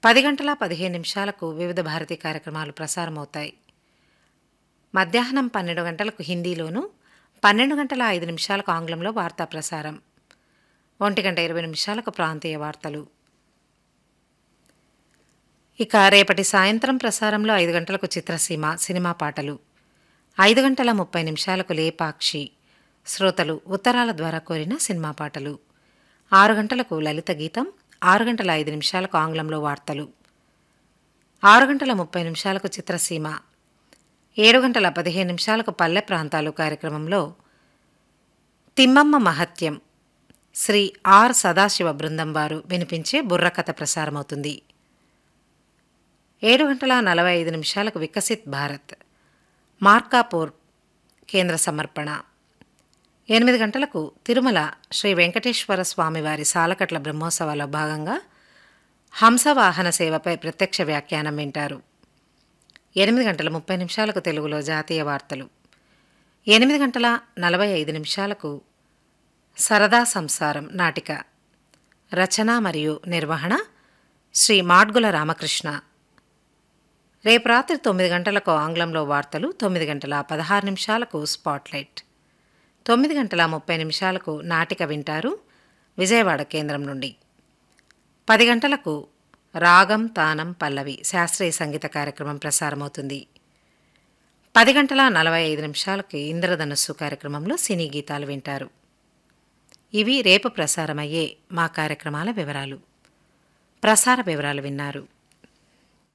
పది గంటల పదిహేను నిమిషాలకు వివిధ భారతి కార్యక్రమాలు ప్రసారమవుతాయి మధ్యాహ్నం పన్నెండు గంటలకు హిందీలోను పన్నెండు గంటల ఐదు నిమిషాలకు ఆంగ్లంలో వార్తా ప్రసారం ఒంటి గంట ఇరవై నిమిషాలకు ప్రాంతీయ వార్తలు ఇక రేపటి సాయంత్రం ప్రసారంలో ఐదు గంటలకు చిత్రసీమ సినిమా పాటలు ఐదు గంటల ముప్పై నిమిషాలకు లేపాక్షి శ్రోతలు ఉత్తరాల ద్వారా కోరిన సినిమా పాటలు ఆరు గంటలకు లలిత గీతం ఆరు గంటల ఐదు నిమిషాలకు ఆంగ్లంలో వార్తలు ఆరు గంటల ముప్పై నిమిషాలకు చిత్రసీమ ఏడు గంటల పదిహేను నిమిషాలకు పల్లె ప్రాంతాలు కార్యక్రమంలో తిమ్మమ్మ మహత్యం శ్రీ ఆర్ సదాశివ బృందం వారు వినిపించే బుర్రకథ ప్రసారమవుతుంది ఏడు గంటల నలభై ఐదు నిమిషాలకు వికసిత్ భారత్ మార్కాపూర్ కేంద్ర సమర్పణ ఎనిమిది గంటలకు తిరుమల శ్రీ వెంకటేశ్వర స్వామివారి సాలకట్ల బ్రహ్మోత్సవాల భాగంగా హంసవాహన సేవపై ప్రత్యక్ష వ్యాఖ్యానం వింటారు ఎనిమిది గంటల ముప్పై నిమిషాలకు తెలుగులో జాతీయ వార్తలు ఎనిమిది గంటల నలభై ఐదు నిమిషాలకు సరదా సంసారం నాటిక రచన మరియు నిర్వహణ శ్రీ మాడ్గుల రామకృష్ణ రేపు రాత్రి తొమ్మిది గంటలకు ఆంగ్లంలో వార్తలు తొమ్మిది గంటల పదహారు నిమిషాలకు స్పాట్లైట్ తొమ్మిది గంటల ముప్పై నిమిషాలకు నాటిక వింటారు విజయవాడ కేంద్రం నుండి పది గంటలకు రాగం తానం పల్లవి శాస్త్రీయ సంగీత కార్యక్రమం ప్రసారమవుతుంది పది గంటల నలభై ఐదు నిమిషాలకి ఇంద్రధనుస్సు కార్యక్రమంలో సినీ గీతాలు వింటారు ఇవి రేపు ప్రసారమయ్యే మా కార్యక్రమాల వివరాలు ప్రసార వివరాలు విన్నారు